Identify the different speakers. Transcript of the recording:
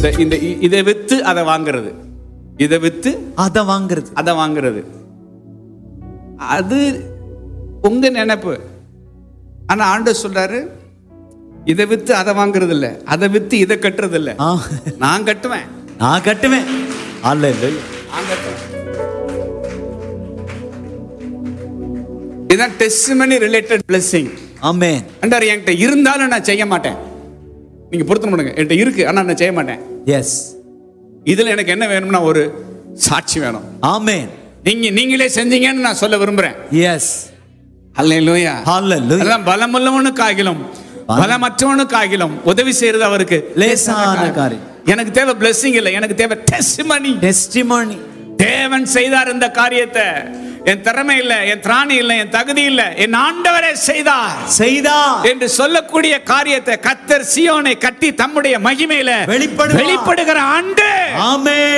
Speaker 1: இந்த இந்த இ- இதை வித்து அதை வாங்குறது இதை வித்து
Speaker 2: அத வாங்குறது
Speaker 1: அதை வாங்குறது அது உங்க நினைப்பு ஆனா ஆண்டவர் சொல்றாரு இதை வித்து அதை வாங்குறது இல்ல அதை வித்து இதை கட்டுறது இல்ல
Speaker 2: ஆ,
Speaker 1: நான் கட்டுவேன்
Speaker 2: நான் கட்டுவேன் அல்லேலூயா
Speaker 1: நான் கட்டுவேன் இதான் டெஸ்டிமனி ரிலேட்டட் blessing
Speaker 2: ஆமென்
Speaker 1: அண்டார் என்கிட்ட இருந்தாலும் நான் செய்ய மாட்டேன் நீங்க பொருத்தம் பண்ணுங்க என்கிட்ட இருக்கு ஆனா நான் செய்ய மாட்டேன்
Speaker 2: எஸ்
Speaker 1: இதுல எனக்கு என்ன வேணும்னா ஒரு சாட்சி வேணும்
Speaker 2: ஆமென்
Speaker 1: நீங்க நீங்களே செஞ்சீங்கன்னு நான் சொல்ல விரும்புறேன்
Speaker 2: எஸ்
Speaker 1: அல்லேலூயா
Speaker 2: ஹalleluya
Speaker 1: அதான் பலமுள்ளவனுக்காகிலும் பலமற்றவனுக்காகிலும் உதவி செய்யறது அவருக்கு
Speaker 2: லேசான காரியம்
Speaker 1: எனக்கு தேவை blessing இல்லை எனக்கு தேவை டெஸ்டிமனி
Speaker 2: டெஸ்டிமோனி
Speaker 1: தேவன் செய்தார் இந்த காரியத்தை என் திறமை இல்ல என் திராணி இல்ல என் தகுதி இல்ல என் ஆண்டவரே செய்தார்
Speaker 2: செய்தா
Speaker 1: என்று சொல்லக்கூடிய காரியத்தை கத்தர் சியோனை கட்டி தம்முடைய மகிமையில
Speaker 2: வெளிப்படுவார்.
Speaker 1: வெளிப்படுகிற ஆண்டு
Speaker 2: ஆமென்